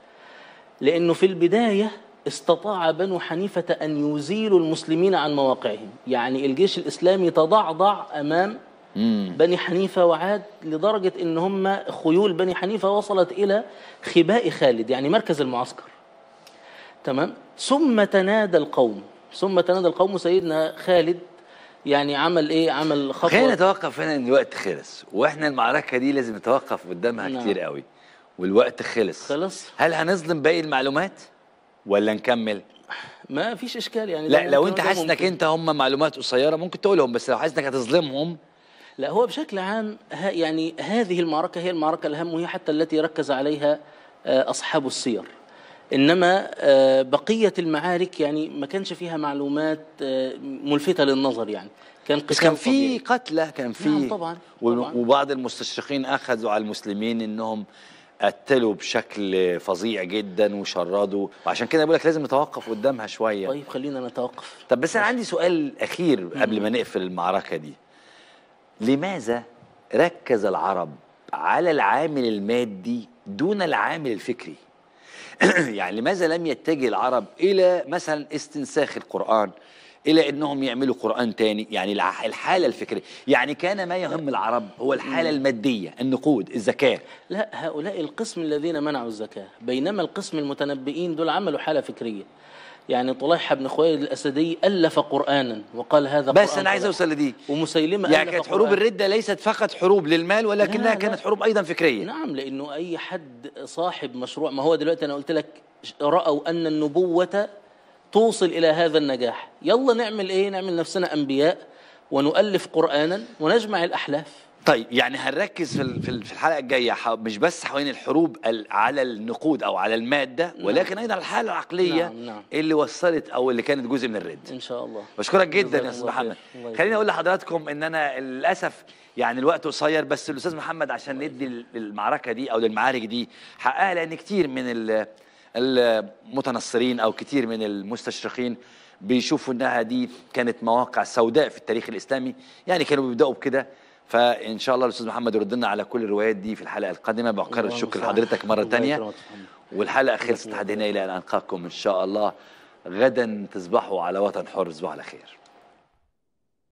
لأنه في البداية استطاع بنو حنيفة أن يزيلوا المسلمين عن مواقعهم يعني الجيش الإسلامي تضعضع أمام مم. بني حنيفة وعاد لدرجة أن هم خيول بني حنيفة وصلت إلى خباء خالد يعني مركز المعسكر تمام ثم تنادى القوم ثم تنادى القوم سيدنا خالد يعني عمل ايه عمل خطوه خلينا نتوقف هنا ان الوقت خلص واحنا المعركه دي لازم نتوقف قدامها نعم. كتير قوي والوقت خلص خلص هل هنظلم باقي المعلومات ولا نكمل ما فيش اشكال يعني لا ده لو ممكن انت وده حاسس انك ممكن. انت هم معلومات قصيره ممكن تقولهم بس لو حاسس انك هتظلمهم لا هو بشكل عام ها يعني هذه المعركه هي المعركه الاهم وهي حتى التي ركز عليها آه، اصحاب السير انما آه، بقيه المعارك يعني ما كانش فيها معلومات آه، ملفته للنظر يعني كان بس قتال كان في طبيعي. قتلى كان في نعم طبعاً، و- طبعاً. وبعض المستشرقين اخذوا على المسلمين انهم قتلوا بشكل فظيع جدا وشردوا وعشان كده بقول لك لازم نتوقف قدامها شويه طيب خلينا نتوقف طب بس انا عندي سؤال اخير قبل ما نقفل المعركه دي لماذا ركز العرب على العامل المادي دون العامل الفكري يعني لماذا لم يتجه العرب الى مثلا استنساخ القران الى انهم يعملوا قران تاني يعني الع- الحاله الفكريه يعني كان ما يهم العرب هو الحاله الماديه النقود الزكاه لا هؤلاء القسم الذين منعوا الزكاة بينما القسم المتنبئين دول عملوا حالة فكرية يعني طليحة بن خويلد الأسدي ألف قرآنا وقال هذا بس قرآن انا عايز طليحة. اوصل لدي ومسيلمة يعني ألف كانت حروب قرآن. الرده ليست فقط حروب للمال ولكنها لا، لا. كانت حروب ايضا فكريه نعم لأنه أي حد صاحب مشروع ما هو دلوقتي أنا قلت لك رأوا أن النبوة توصل إلى هذا النجاح يلا نعمل إيه نعمل نفسنا أنبياء ونؤلف قرآنا ونجمع الأحلاف طيب يعني هنركز في ال- في ال- في الحلقه الجايه ح- مش بس حوالين الحروب ال- على النقود او على الماده ولكن ايضا الحاله العقليه نعم، نعم. اللي وصلت او اللي كانت جزء من الرد إن شاء الله بشكرك جدا جزاكم يا استاذ الله خير. محمد الله يخليك. خليني اقول لحضراتكم ان انا للاسف يعني الوقت قصير بس الاستاذ محمد عشان ندي ال- المعركه دي او للمعارك دي حقها لان كتير من ال- المتنصرين او كتير من المستشرقين بيشوفوا انها دي كانت مواقع سوداء في التاريخ الاسلامي يعني كانوا بيبداوا بكده فان شاء الله الاستاذ محمد يرد لنا على كل الروايات دي في الحلقه القادمه بكرر الله الشكر المستعان. لحضرتك مره الله تانية يكرمك يا محمد. والحلقه خلصت لحد هنا الى ان القاكم ان شاء الله غدا تصبحوا على وطن حر تصبحوا على خير